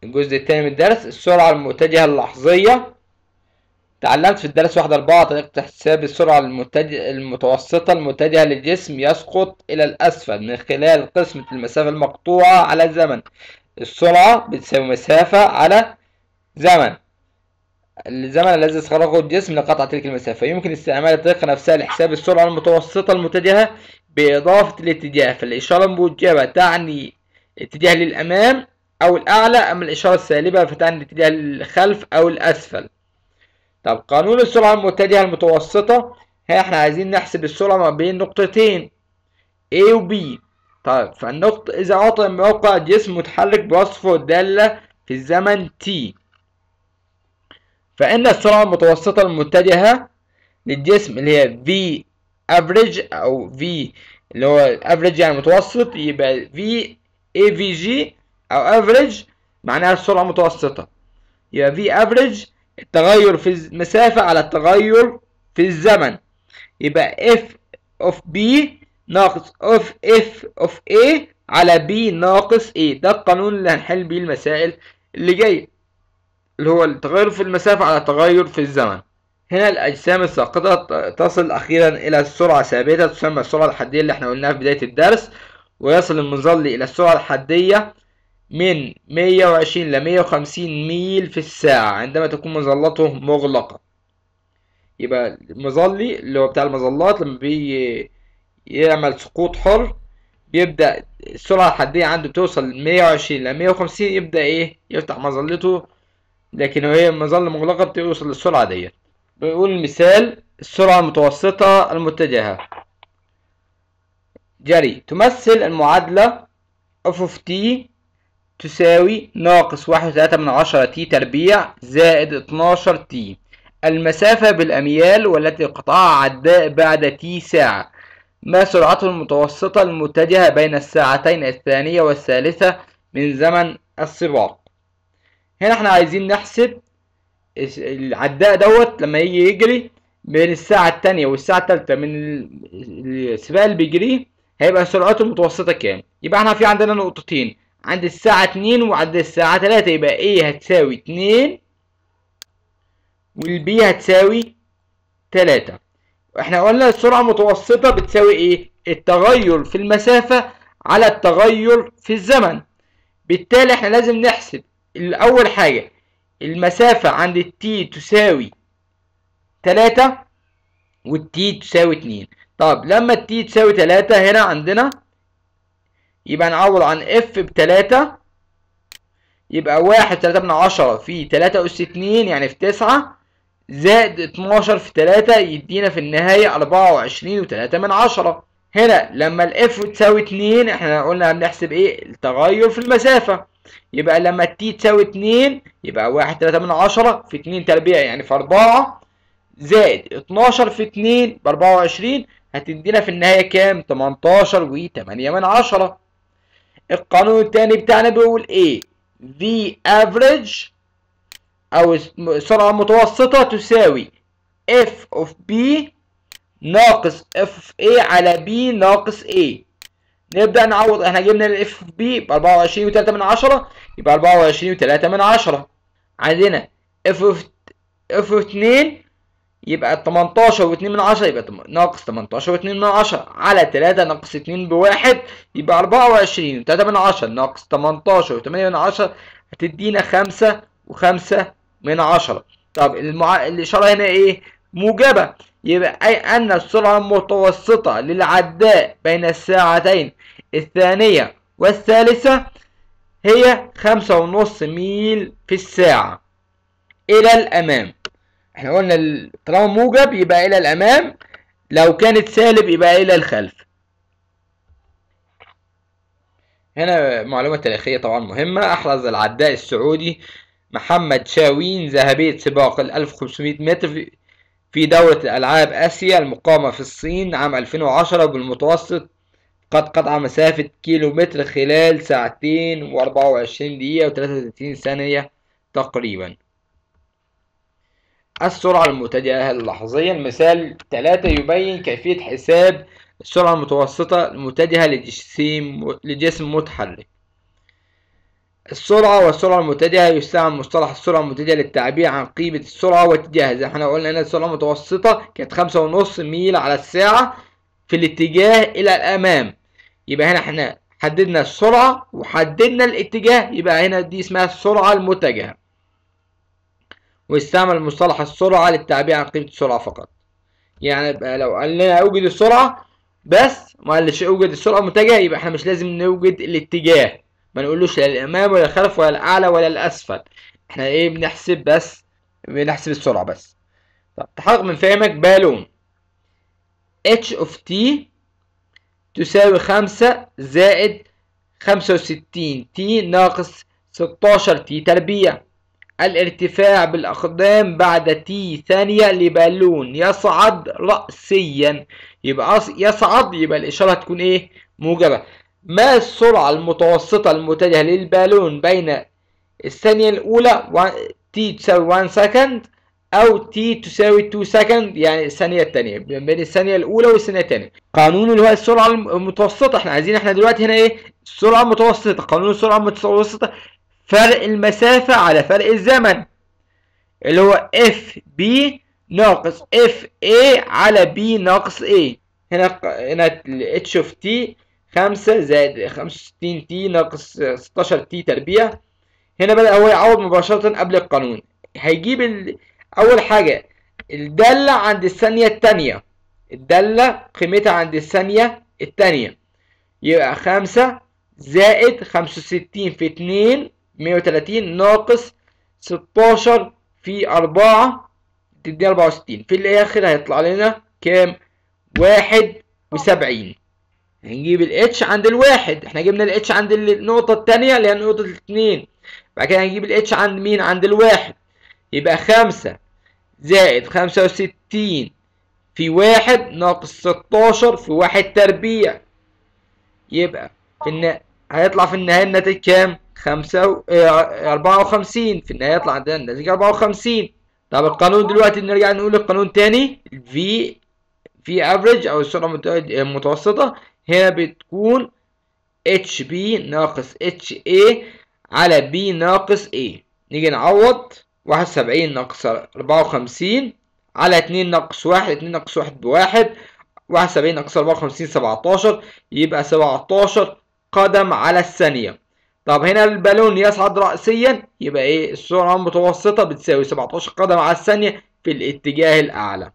الجزء الثاني من الدرس السرعة المتجهة اللحظية تعلمت في الدرس واحد أربعة طريقة حساب السرعة المتجه المتوسطة المتجهة للجسم يسقط إلى الأسفل من خلال قسمة المسافة المقطوعة على الزمن السرعة بتساوي مسافة على زمن الزمن الذي استغرقه الجسم لقطع تلك المسافة يمكن استعمال الطريقة نفسها لحساب السرعة المتوسطة المتجهة بإضافة الاتجاه فالإشارة الموجبة تعني اتجاه للأمام أو الأعلى أما الإشارة السالبة فتعني الاتجاه للخلف أو الأسفل طب قانون السرعة المتجهة المتوسطة ها احنا عايزين نحسب السرعة ما بين نقطتين A و B طيب فالنقطة إذا أعطى موقع جسم متحرك بوصفه الدالة في الزمن T فإن السرعة المتوسطة المتجهة للجسم اللي هي V average أو V اللي هو average يعني متوسط يبقى V AVG أو average معناها السرعة المتوسطة يبقى V average التغير في المسافة على التغير في الزمن يبقى F of B ناقص of F of A على B ناقص A ده القانون اللي هنحل بيه المسائل اللي جاية اللي هو التغير في المسافة على التغير في الزمن هنا الأجسام الساقطة تصل أخيرا إلى السرعة ثابتة تسمى السرعة الحدية اللي احنا قلناها في بداية الدرس ويصل المظلي إلى السرعة الحدية من 120 ل 150 ميل في الساعة عندما تكون مظلته مغلقة يبقى المظلي اللي هو بتاع المظلات لما بيجي يعمل سقوط حر بيبدأ السرعة الحدية عنده بتوصل 120 ل 150 يبدأ ايه يفتح مظلته لكن وهي مظلة مغلقة بتوصل للسرعة ديت بيقول المثال السرعة المتوسطة المتجهة جري تمثل المعادلة f of t تساوي ناقص واحد وتلاتة من عشرة تي تربيع زائد اتناشر تي المسافة بالأميال والتي قطعها عداء بعد تي ساعة ما سرعته المتوسطة المتجهة بين الساعتين الثانية والثالثة من زمن السباق هنا احنا عايزين نحسب العداء دوت لما يجي يجري بين الساعة التانية والساعة التالتة من السباق اللي بيجريه هيبقى سرعته المتوسطة كام يبقى احنا في عندنا نقطتين عند الساعة اتنين وعند الساعة تلاتة يبقى ايه هتساوي اتنين والبي هتساوي تلاتة احنا قلنا السرعة المتوسطة بتساوي ايه التغير في المسافة على التغير في الزمن بالتالي احنا لازم نحسب الاول حاجة المسافة عند التي تساوي تلاتة والتي تساوي اتنين طب لما التي تساوي تلاتة هنا عندنا يبقى نعوض عن اف بتلاتة يبقى واحد تلاتة من عشرة في تلاتة أس اتنين يعني في تسعة زائد اتناشر في تلاتة يدينا في النهاية أربعة وعشرين وتلاتة من عشرة هنا لما الاف تساوي اتنين احنا قلنا هنحسب ايه التغير في المسافة يبقى لما التي تساوي اتنين يبقى واحد تلاتة من عشرة في اتنين تربيع يعني في أربعة زائد اتناشر في اتنين بأربعة وعشرين هتدينا في النهاية كام؟ تمنتاشر وتمانية من عشرة القانون التاني بتاعنا بيقول ايه V average او السرعة المتوسطة تساوي F of B ناقص F of A على B ناقص A نبدأ نعوض احنا جبنا ال F of B ب 24 و3 من عشرة يبقى 24 و3 من عشرة عندنا F of F of 2 يبقى 18 و2 من عشرة يبقى ناقص 18 و2 من عشرة على 3 ناقص 2 بواحد يبقى 24 و3 من عشرة ناقص 18 و8 من عشرة هتدينا 5 و5 من عشرة طب المع... الإشارة هنا إيه؟ موجبة يبقى أي أن السرعة المتوسطة للعداء بين الساعتين الثانية والثالثة هي خمسة ونص ميل في الساعة إلى الأمام احنا قلنا طالما موجب يبقى الى الامام لو كانت سالب يبقى الى الخلف هنا معلومة تاريخية طبعا مهمة احرز العداء السعودي محمد شاوين ذهبية سباق ال 1500 متر في دورة ألعاب آسيا المقامة في الصين عام 2010 بالمتوسط قد قطع مسافة كيلو متر خلال ساعتين وأربعة وعشرين دقيقة وثلاثة وثلاثين ثانية تقريبا السرعة المتجهة اللحظية المثال ثلاثة يبين كيفية حساب السرعة المتوسطة المتجهة لجسم لجسم متحرك السرعة والسرعة المتجهة يستعمل مصطلح السرعة المتجهة للتعبير عن قيمة السرعة واتجاهها زي ما احنا قلنا هنا السرعة المتوسطة كانت خمسة ونص ميل على الساعة في الاتجاه إلى الأمام يبقى هنا احنا حددنا السرعة وحددنا الاتجاه يبقى هنا دي اسمها السرعة المتجهة ويستعمل مصطلح السرعة للتعبير عن قيمة السرعة فقط يعني بقى لو قال لنا اوجد السرعة بس ما قالش اوجد السرعة المتجهة يبقى احنا مش لازم نوجد الاتجاه ما نقولوش لا للامام ولا للخلف ولا الاعلى ولا الاسفل احنا ايه بنحسب بس بنحسب السرعة بس طب تحقق من فهمك بالون h of t تساوي خمسة زائد خمسة وستين تي ناقص ستاشر تي تربيع الارتفاع بالأقدام بعد تي ثانية لبالون يصعد رأسيا يبقى يصعد يبقى الإشارة هتكون إيه موجبة ما السرعة المتوسطة المتجهة للبالون بين الثانية الأولى تي تساوي 1 سكند أو تي تساوي 2 سكند يعني الثانية الثانية بين الثانية الأولى والثانية الثانية قانون اللي هو السرعة المتوسطة احنا عايزين احنا دلوقتي هنا ايه السرعة المتوسطة قانون السرعة المتوسطة فرق المسافة على فرق الزمن اللي هو اف بي ناقص اف اي على بي ناقص اي هنا هنا اتش اوف تي خمسة زائد خمسة وستين تي ناقص ستاشر تي تربيع هنا بدأ هو يعوض مباشرة قبل القانون هيجيب ال... أول حاجة الدالة عند الثانية التانية الدالة قيمتها عند الثانية التانية يبقى خمسة زائد خمسة وستين في اتنين مية وتلاتين ناقص ستاشر في أربعة تدينا أربعة وستين في الآخر هيطلع لنا كام؟ واحد وسبعين هنجيب الاتش عند الواحد احنا جبنا الاتش عند النقطة التانية اللي هي نقطة الاتنين بعد كده هنجيب الاتش عند مين؟ عند الواحد يبقى خمسة زائد خمسة وستين في واحد ناقص ستاشر في واحد تربيع يبقى في النهاية هيطلع في النهاية الناتج كام؟ خمسة و... أربعة وخمسين في النهاية يطلع عندنا الناتج أربعة وخمسين طب القانون دلوقتي نرجع نقول القانون تاني في في افريج أو السرعة المتوسطة هنا بتكون اتش بي ناقص اتش اي على بي ناقص اي نيجي نعوض واحد وسبعين ناقص أربعة وخمسين على اتنين ناقص واحد اتنين ناقص واحد بواحد واحد وسبعين ناقص أربعة وخمسين سبعتاشر يبقى سبعتاشر قدم على الثانية طب هنا البالون يصعد رأسيا يبقى ايه السرعة المتوسطة بتساوي 17 قدم على الثانية في الاتجاه الأعلى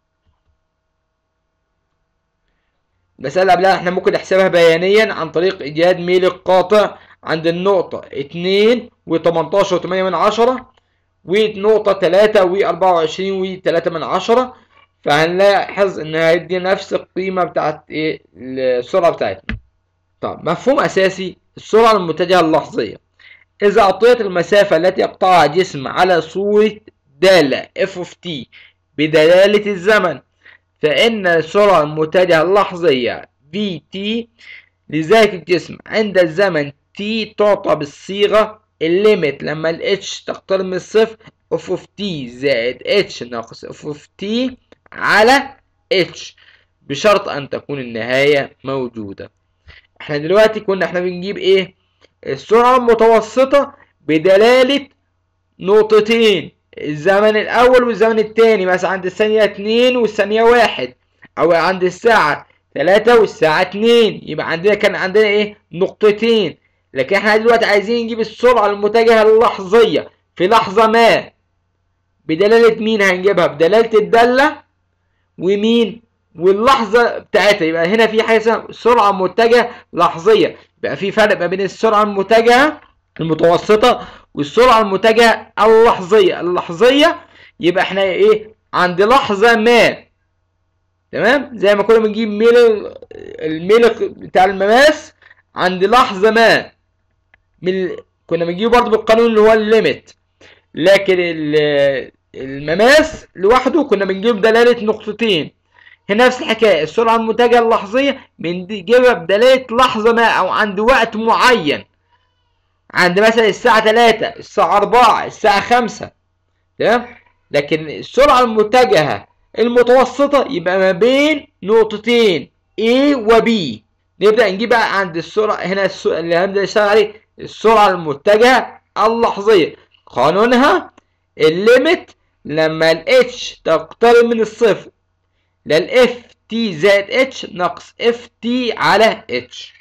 المسألة قبلها احنا ممكن نحسبها بيانيا عن طريق إيجاد ميل القاطع عند النقطة اتنين وتمنتاشر وتمانية من عشرة ونقطة تلاتة وأربعة وعشرين وتلاتة من عشرة فهنلاحظ إن هيدي نفس القيمة بتاعت ايه السرعة بتاعتنا طب مفهوم أساسي السرعة المتجهة اللحظية إذا أعطيت المسافة التي يقطعها جسم على صورة دالة f of t بدلالة الزمن فإن السرعة المتجهة اللحظية vt لذلك الجسم عند الزمن t تعطى بالصيغة الليمت لما ال h تقترب من الصفر f of t زائد h ناقص f of t على h بشرط أن تكون النهاية موجودة احنا دلوقتي كنا احنا بنجيب ايه السرعة المتوسطة بدلالة نقطتين الزمن الاول والزمن التاني مثلا عند الثانية اتنين والثانية واحد او عند الساعة تلاتة والساعة اتنين يبقى عندنا كان عندنا ايه نقطتين لكن احنا دلوقتي عايزين نجيب السرعة المتجهة اللحظية في لحظة ما بدلالة مين هنجيبها بدلالة الدالة ومين واللحظة بتاعتها يبقى هنا في حاجة اسمها سرعة متجهة لحظية يبقى في فرق ما بين السرعة المتجهة المتوسطة والسرعة المتجهة اللحظية اللحظية يبقى احنا ايه عند لحظة ما تمام زي ما كنا بنجيب ميل الميل بتاع المماس عند لحظة ما من كنا بنجيبه برضه بالقانون اللي هو الليميت لكن المماس لوحده كنا بنجيب دلالة نقطتين هنا نفس الحكاية السرعة المتجهة اللحظية بنجيبها بدلالة لحظة ما أو عند وقت معين عند مثلا الساعة تلاتة الساعة أربعة الساعة خمسة تمام لكن السرعة المتجهة المتوسطة يبقى ما بين نقطتين A و B نبدأ نجيب بقى عند السرعة هنا اللي هنبدأ نشتغل عليه السرعة المتجهة اللحظية قانونها الليمت لما ال h تقترب من الصفر لل f t زائد h ناقص f t على h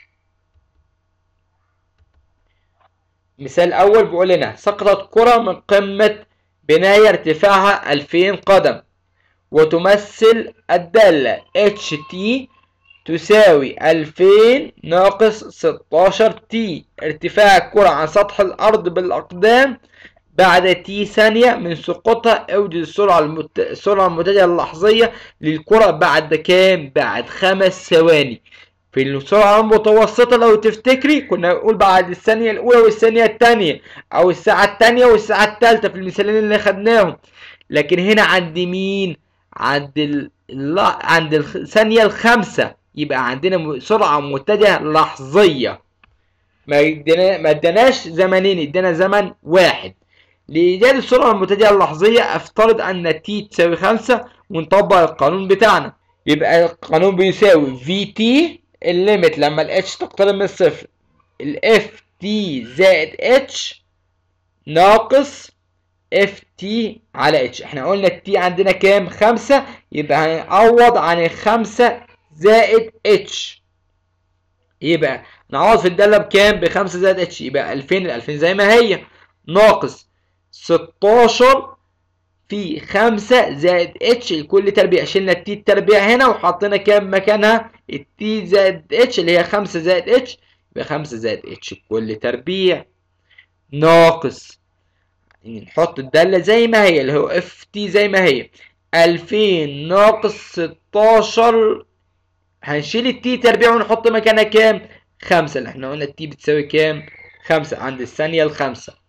مثال أول بيقول لنا سقطت كرة من قمة بناية ارتفاعها 2000 قدم وتمثل الدالة HT تساوي 2000 ناقص 16 T ارتفاع الكرة عن سطح الأرض بالأقدام بعد تي ثانية من سقوطها اوجد السرعة المت... السرعة المتجهة اللحظية للكرة بعد كام؟ بعد خمس ثواني في السرعة المتوسطة لو تفتكري كنا نقول بعد الثانية الأولى والثانية الثانية أو الساعة الثانية والساعة الثالثة في المثالين اللي خدناهم لكن هنا عند مين؟ عند ال... عند الثانية الخامسة يبقى عندنا سرعة متجهة لحظية ما ادينا ما اداناش زمنين ادانا زمن واحد لإيجاد السرعة المتجهة اللحظية افترض أن تي تساوي خمسة ونطبق القانون بتاعنا يبقى القانون بيساوي في تي الليمت لما ال h تقترب من الصفر ال f t زائد h ناقص f t على h احنا قلنا ال t عندنا كام خمسة يبقى هنعوض عن الخمسة زائد h يبقى نعوض في الدالة بكام بخمسة زائد h يبقى ألفين الألفين زي ما هي ناقص ستاشر في خمسة زائد اتش لكل تربيع شلنا التي التربيع هنا وحطينا كام مكانها التي زائد اتش اللي هي خمسة زائد اتش يبقى خمسة زائد اتش لكل تربيع ناقص نحط الدالة زي ما هي اللي هو اف تي زي ما هي ألفين ناقص ستاشر هنشيل التي تربيع ونحط مكانها كام خمسة اللي احنا قلنا التي بتساوي كام خمسة عند الثانية الخامسة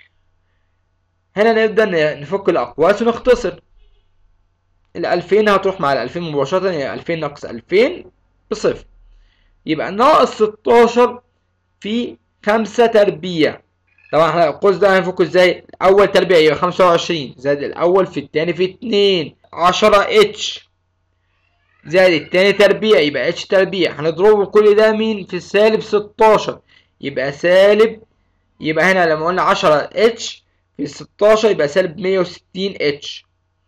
هنا نبدأ نفك الأقواس ونختصر الألفين هتروح مع الألفين مباشرة يعني ألفين ناقص ألفين بصفر يبقى ناقص ستاشر في خمسة تربيع طبعا احنا القوس ده هنفكه ازاي؟ أول تربيع يبقى خمسة وعشرين زائد الأول في التاني في اتنين عشرة اتش زائد التاني تربيع يبقى اتش تربيع هنضربه كل ده مين؟ في السالب ستاشر يبقى سالب يبقى هنا لما قلنا عشرة اتش في 16 يبقى سالب 160 اتش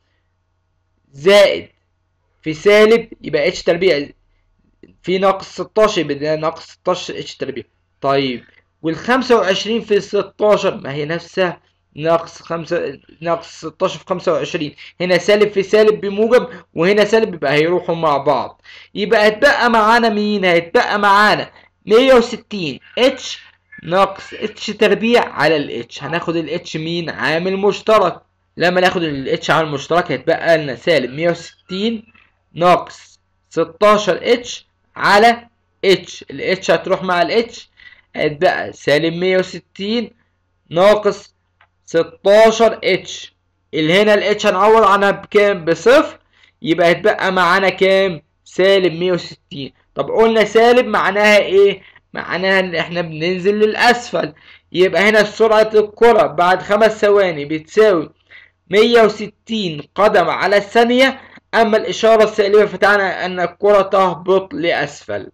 زائد في سالب يبقى اتش تربيع في ناقص 16 يبقى ده ناقص 16 اتش تربيع طيب وال 25 في 16 ما هي نفسها ناقص 5 ناقص 16 في 25 هنا سالب في سالب بموجب وهنا سالب يبقى هيروحوا مع بعض يبقى هيتبقى معانا مين هيتبقى معانا 160 اتش ناقص اتش تربيع على الاتش هناخد الاتش مين عامل مشترك لما ناخد الاتش عامل مشترك هيتبقى لنا سالب 160 ناقص 16 اتش على اتش الاتش هتروح مع الاتش هيتبقى سالب 160 ناقص 16 اتش اللي هنا الاتش هنعوض عنها بكام بصفر يبقى هيتبقى معانا كام سالب 160 طب قلنا سالب معناها ايه معناها ان احنا بننزل للاسفل يبقى هنا سرعة الكرة بعد خمس ثواني بتساوي 160 قدم على الثانية اما الاشارة السالبة فتعني ان الكرة تهبط لاسفل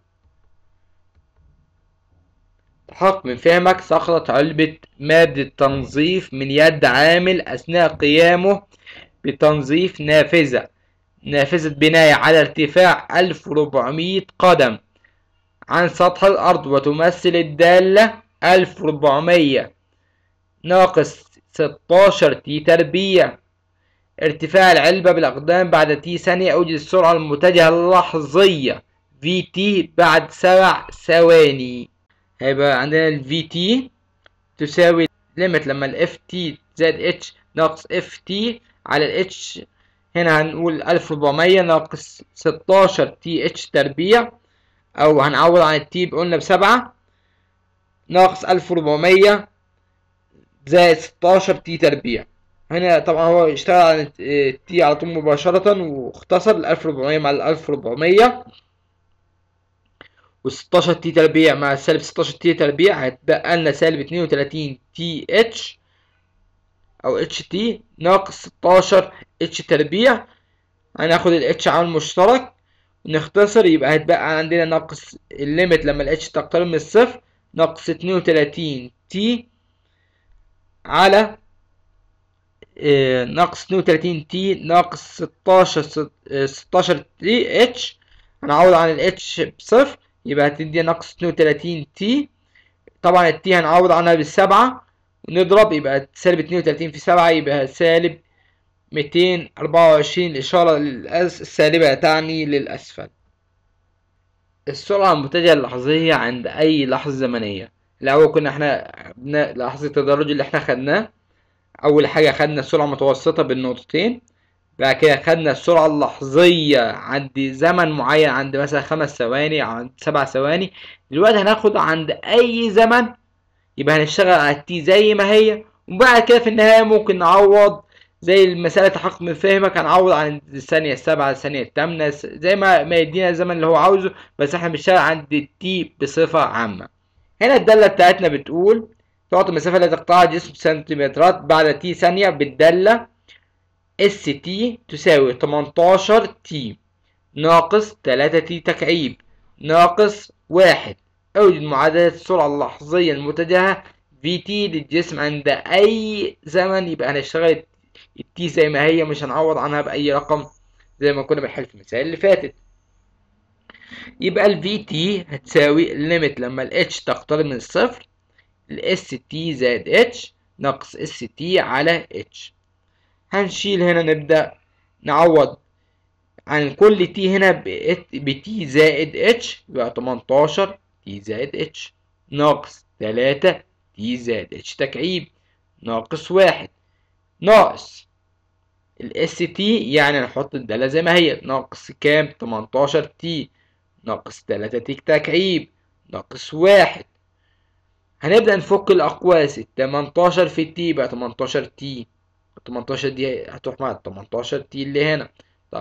تحقق من فهمك سقطت علبة مادة تنظيف من يد عامل أثناء قيامه بتنظيف نافذة نافذة بناية على ارتفاع 1400 قدم عن سطح الأرض وتمثل الدالة 1400 ناقص 16 تي تربيع ارتفاع العلبة بالأقدام بعد تي ثانية أوجد السرعة المتجهة اللحظية في تي بعد سبع ثواني هيبقى عندنا ال في تي تساوي ليميت لما ال اف تي زائد اتش ناقص اف تي على ال اتش هنا هنقول 1400 ناقص 16 تي اتش تربيع او هنعوض عن التي قلنا بسبعة ناقص الف وربعمية زائد ستاشر تي تربيع هنا طبعا هو اشتغل على التي على طول مباشرة واختصر الالف وربعمية مع الالف وربعمية وستاشر تي تربيع مع سالب ستاشر تي تربيع هيتبقى لنا سالب اتنين وتلاتين تي اتش او اتش تي ناقص ستاشر اتش تربيع هناخد الاتش عامل مشترك نختصر يبقى هيتبقى عندنا ناقص الليمت لما الاتش تقترب من الصفر ناقص اتنين وتلاتين تي على آه، ناقص 32 تي ناقص 16 ست- آه، 16 تي اتش هنعوض عن الاتش بصفر يبقى هتدي ناقص 32 تي طبعا التي هنعوض عنها بالسبعة ونضرب يبقى سالب 32 في سبعة يبقى سالب 224 الإشارة للأس- السالبة تعني للأسفل السرعة المتجهة اللحظية عند أي لحظة زمنية الأول كنا احنا بن- لحظة التدرج اللي احنا خدناه أول حاجة خدنا السرعة المتوسطة بالنقطتين بعد كده خدنا السرعة اللحظية عند زمن معين عند مثلا خمس ثواني أو عند سبع ثواني دلوقتي هناخد عند أي زمن يبقى هنشتغل على التي زي ما هي وبعد كده في النهاية ممكن نعوض زي المسألة تحقق من فهمك هنعوض عن الثانية السابعة الثانية الثامنة زي ما ما يدينا الزمن اللي هو عاوزه بس احنا بنشتغل عند التي بصفة عامة هنا الدالة بتاعتنا بتقول تعطي المسافة التي تقطعها جسم سنتيمترات بعد تي ثانية بالدالة اس تي تساوي 18 تي ناقص 3 تي تكعيب ناقص واحد اوجد معادلة السرعة اللحظية المتجهة في تي للجسم عند أي زمن يبقى هنشتغل التي زي ما هي مش هنعوض عنها بأي رقم زي ما كنا بنحل في المثال اللي فاتت يبقى ال VT هتساوي الليميت لما ال H تقترب من الصفر ال ST زائد H ناقص ST على H هنشيل هنا نبدأ نعوض عن كل T هنا ب T زائد H يبقى 18 T زائد H ناقص 3 T زائد H تكعيب ناقص واحد ناقص ال ST يعني نحط الدالة زي ما هي ناقص كام 18 تي ناقص تلاتة تيك تكعيب ناقص واحد هنبدأ نفك الأقواس التمنتاشر في التي يبقى تمنتاشر تي التمنتاشر دي هتروح مع التمنتاشر تي اللي هنا طيب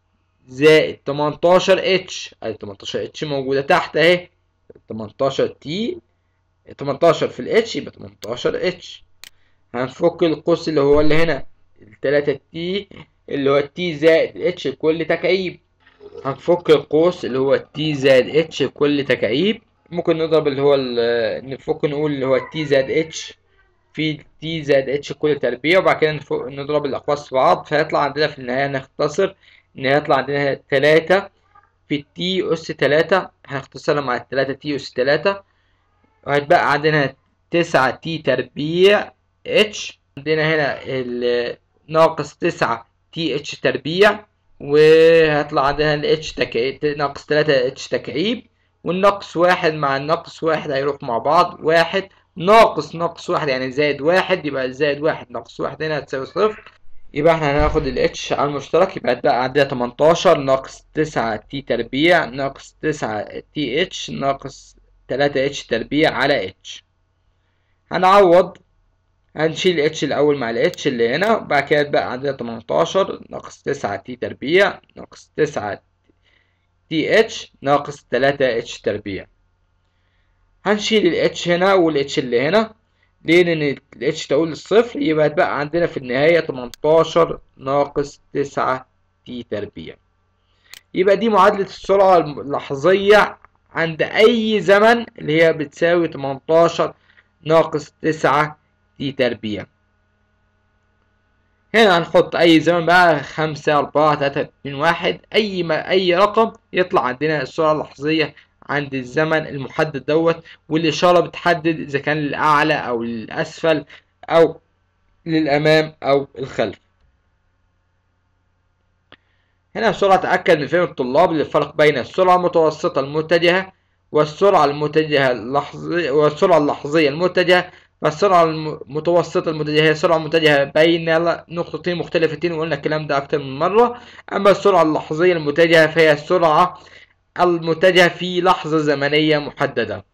زائد تمنتاشر اتش ادي تمنتاشر اتش موجودة تحت اهي تمنتاشر تي تمنتاشر في الاتش يبقى تمنتاشر اتش هنفك القوس اللي هو اللي هنا التلاتة تي اللي هو التي زائد اتش كل تكعيب هنفك القوس اللي هو التي زائد اتش بكل تكعيب ممكن نضرب اللي هو ال- نفك نقول اللي هو التي زائد اتش في تي زائد اتش كل تربيع وبعد كده نفك نضرب الأقواس في بعض فيطلع عندنا في النهاية نختصر إن هيطلع عندنا تلاتة في التي أس تلاتة هنختصرها مع التلاتة تي أس تلاتة وهيتبقى عندنا تسعة تي تربيع اتش عندنا هنا ال- ناقص تسعة تي اتش تربيع وهيطلع عندنا ال اتش تكعيب ناقص تلاتة اتش تكعيب والناقص واحد مع الناقص واحد هيروح مع بعض واحد ناقص ناقص واحد يعني زائد واحد يبقى زائد واحد ناقص واحد هنا هتساوي صفر يبقى احنا هناخد ال اتش على المشترك يبقى هتبقى عندنا تمنتاشر ناقص تسعة تي تربيع ناقص تسعة تي اتش ناقص تلاتة اتش تربيع على اتش هنعوض هنشيل اتش الاول مع الاتش اللي هنا وبعد كده بقى عندنا 18 ناقص 9 تي تربيع ناقص 9 تي اتش ناقص 3 اتش تربيع هنشيل الاتش هنا والاتش اللي هنا ليه لان الاتش تقول للصفر يبقى هتبقى عندنا في النهاية 18 ناقص 9 تي تربيع يبقى دي معادلة السرعة اللحظية عند أي زمن اللي هي بتساوي 18 ناقص 9 تي تربيع هنا هنحط أي زمن بقى خمسة أربعة تلاتة اتنين واحد أي ما أي رقم يطلع عندنا السرعة اللحظية عند الزمن المحدد دوت والإشارة بتحدد إذا كان للأعلى أو للأسفل أو للأمام أو الخلف هنا بسرعة تأكد من فهم الطلاب للفرق بين السرعة المتوسطة المتجهة والسرعة المتجهة اللحظية والسرعة اللحظية المتجهة فالسرعة المتوسطة المتجهة هي سرعة متجهة بين نقطتين مختلفتين وقلنا الكلام ده أكتر من مرة أما السرعة اللحظية المتجهة فهي السرعة المتجهة في لحظة زمنية محددة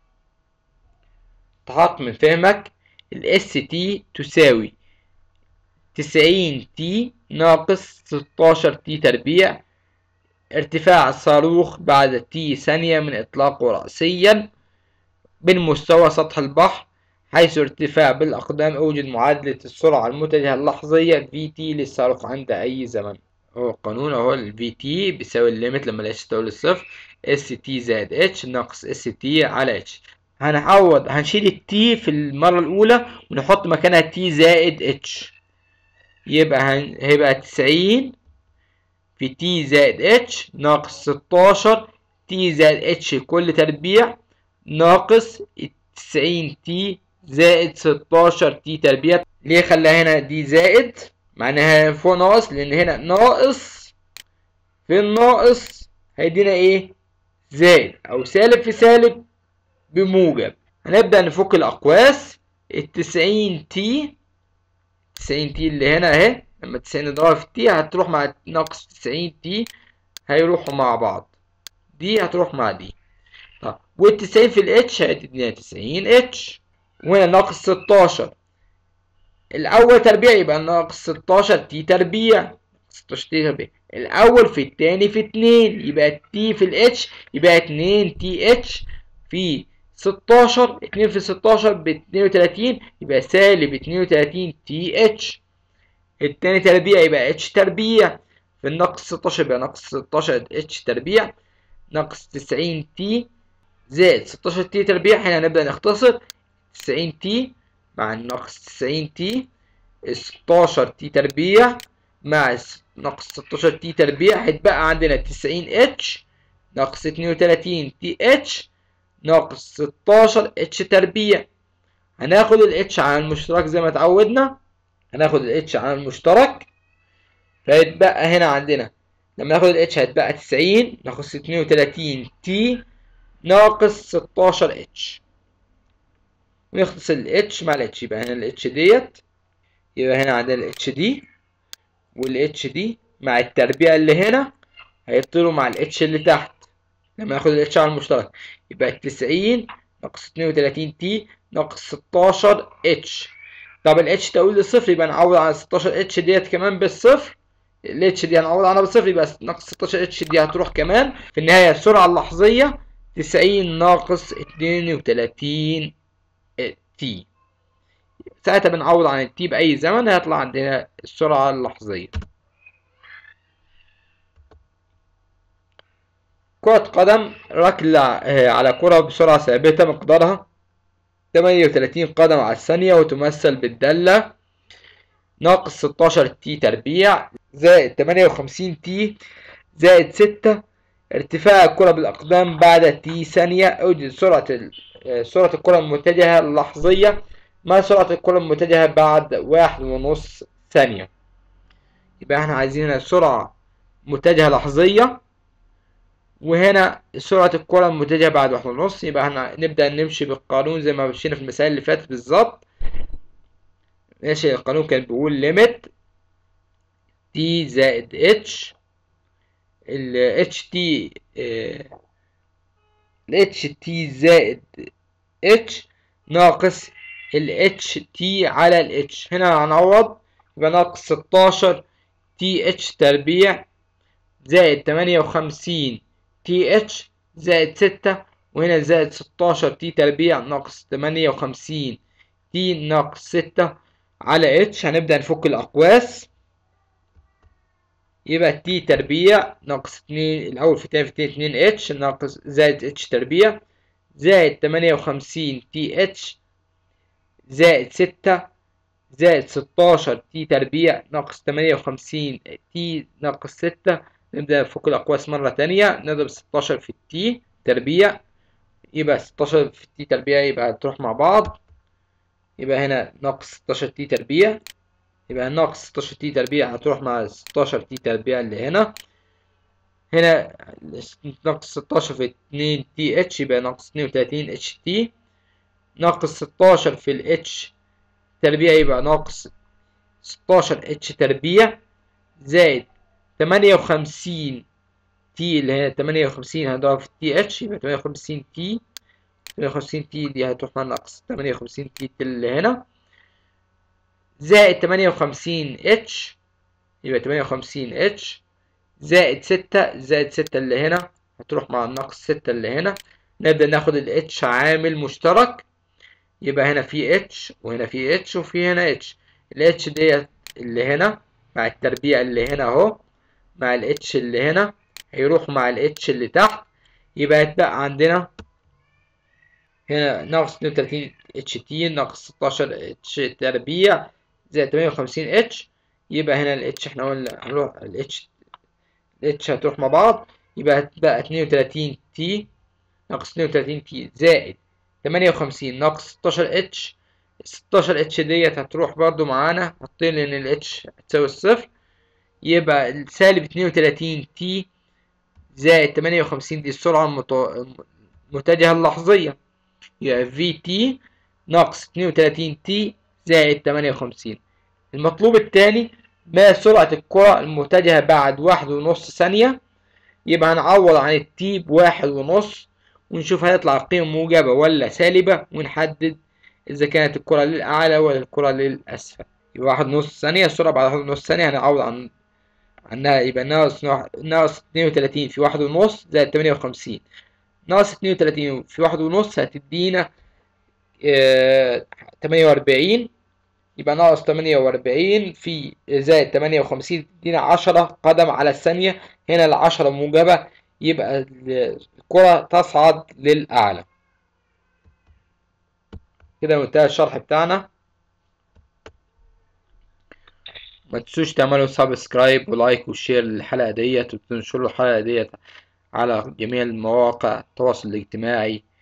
تحقق من فهمك ال ST تساوي تسعين تي ناقص ستاشر تي تربيع ارتفاع الصاروخ بعد تي ثانية من إطلاقه رأسيا من مستوى سطح البحر حيث ارتفاع بالأقدام أوجد معادلة السرعة المتجهة اللحظية VT للصاروخ عند أي زمن هو القانون أهو ال VT بيساوي الليميت لما ال H تساوي للصفر ST زائد H ناقص ST على H هنعوض هنشيل التي في المرة الأولى ونحط مكانها تي زائد اتش يبقى هن... هيبقى تسعين في تي زائد اتش ناقص ستاشر تي زائد اتش كل تربيع ناقص تسعين تي زائد ستاشر تي تربيع ليه خلاها هنا دي زائد معناها فوق ناقص لأن هنا ناقص في الناقص هيدينا ايه زائد أو سالب في سالب بموجب هنبدأ نفك الأقواس التسعين تي تسعين تي اللي هنا اهي لما تسعين نضربها في تي هتروح مع ناقص تسعين تي هيروحوا مع بعض دي هتروح مع دي طب والتسعين في الاتش هتدينا تسعين اتش وهنا ناقص ستاشر الأول تربيع يبقى ناقص ستاشر تي تربيع ستاشر تي تربيع الأول في التاني في اتنين يبقى التي في الاتش يبقى اتنين تي اتش في ستاشر اتنين في ستاشر باتنين وتلاتين يبقى سالب اتنين وتلاتين تي اتش التاني تربيع يبقى اتش تربيع في الناقص ستاشر يبقى ناقص ستاشر اتش تربيع ناقص تسعين تي زائد ستاشر تي تربيع هنا هنبدأ نختصر تسعين تي مع الناقص تسعين تي ستاشر تي تربيع مع ناقص ستاشر تي تربيع هيتبقى عندنا تسعين اتش ناقص اتنين وتلاتين تي اتش ناقص ستاشر اتش تربيع هناخد الاتش على المشترك زي ما اتعودنا هناخد الاتش على المشترك فيتبقى هنا عندنا لما ناخد الاتش هيتبقى تسعين ناقص اتنين وتلاتين تي ناقص ستاشر اتش ونختصر الاتش مع الاتش يبقى هنا الاتش ديت يبقى هنا عندنا الاتش دي والاتش دي مع التربيع اللي هنا هيطيروا مع الاتش اللي تحت لما ناخد الاتش على المشترك يبقى التسعين ناقص اتنين وتلاتين تي ناقص ستاشر اتش طب الاتش تقول لصفر يبقى نعوض على ستاشر اتش ديت كمان بالصفر الاتش دي هنعوض عنها بالصفر يبقى ناقص ستاشر اتش دي هتروح كمان في النهاية السرعة اللحظية تسعين ناقص اتنين وتلاتين تي ساعتها بنعوض عن التي بأي زمن هيطلع عندنا السرعة اللحظية كرة قدم ركلة على كرة بسرعة ثابتة مقدارها 38 قدم على الثانية وتمثل بالدالة ناقص 16 تي تربيع زائد 58 تي زائد 6 ارتفاع الكرة بالأقدام بعد تي ثانية أوجد سرعة سرعة الكرة المتجهة اللحظية مع سرعة الكرة المتجهة بعد واحد ونص ثانية يبقى احنا عايزين سرعة متجهة لحظية وهنا سرعة الكرة المتجهة بعد واحد ونص يبقى احنا نبدأ نمشي بالقانون زي ما مشينا في المسائل اللي فاتت بالظبط ماشي القانون كان بيقول ليميت تي زائد اتش ال اتش تي ال اتش تي زائد اتش ناقص ال اتش تي على ال اتش هنا هنعوض يبقى ناقص ستاشر تي اتش تربيع زائد تمانية وخمسين تي اتش زائد ستة وهنا زائد ستاشر تي تربيع ناقص تمانية وخمسين تي ناقص ستة على اتش هنبدأ نفك الأقواس يبقى تي تربيع ناقص اتنين الأول في تاني في اتنين اتنين اتش ناقص زائد اتش تربيع زائد تمانية وخمسين تي اتش زائد ستة زائد ستاشر تي تربيع ناقص تمانية وخمسين تي ناقص ستة نبدأ نفك الأقواس مرة تانية نضرب ستاشر في التي تربيع يبقى ستاشر في التي تربيع يبقى تروح مع بعض يبقى هنا ناقص ستاشر تي تربيع يبقى ناقص ستاشر تي تربيع هتروح مع ستاشر تي تربيع اللي هنا هنا ناقص ستاشر في اتنين تي اتش يبقى ناقص اتنين وتلاتين اتش تي ناقص ستاشر في الاتش تربيع يبقى ناقص ستاشر اتش تربيع زائد تمانية وخمسين تي اللي هي تمانية وخمسين هنضرب في تي اتش يبقى تمانية وخمسين تي تمانية وخمسين تي دي هتروح مع ناقص تمانية وخمسين تي اللي هنا زائد تمانية وخمسين اتش يبقى تمانية وخمسين اتش زائد ستة زائد ستة اللي هنا هتروح مع الناقص ستة اللي هنا نبدأ ناخد الاتش عامل مشترك يبقى هنا في اتش وهنا في اتش وفي هنا اتش الاتش ديت اللي هنا مع التربيع اللي هنا اهو مع الاتش اللي هنا هيروح مع الاتش اللي تحت يبقى يتبقى عندنا هنا ناقص 32 اتش تي ناقص 16 اتش تربيع زائد 58 اتش يبقى هنا الاتش احنا قلنا هنروح الاتش الاتش هتروح مع بعض يبقى هتبقى 32 تي ناقص 32 تي زائد 58 ناقص 16 اتش 16 اتش ديت هتروح برضو معانا حاطين ان الاتش هتساوي الصفر يبقى سالب 32 تي زائد 58 دي السرعة المتجهة اللحظية يبقى في تي ناقص 32 تي زائد 58 المطلوب الثاني ما سرعة الكرة المتجهة بعد واحد ونص ثانية يبقى هنعوض عن التي بواحد ونص ونشوف هيطلع قيمة موجبة ولا سالبة ونحدد إذا كانت الكرة للأعلى ولا الكرة للأسفل يبقى واحد ونص ثانية السرعة بعد واحد ونص ثانية هنعوض عن عنها يبقى ناقص ناقص اتنين وتلاتين في واحد ونص زائد تمانية وخمسين ناقص اتنين وتلاتين في واحد ونص هتدينا تمانية وأربعين يبقى ناقص تمانية وأربعين في زائد تمانية وخمسين تدينا عشرة قدم على الثانية هنا العشرة موجبة يبقى الكرة تصعد للأعلى كده انتهى الشرح بتاعنا ما تنسوش تعملوا سبسكرايب ولايك وشير للحلقة ديت وتنشروا الحلقة ديت على جميع المواقع التواصل الاجتماعي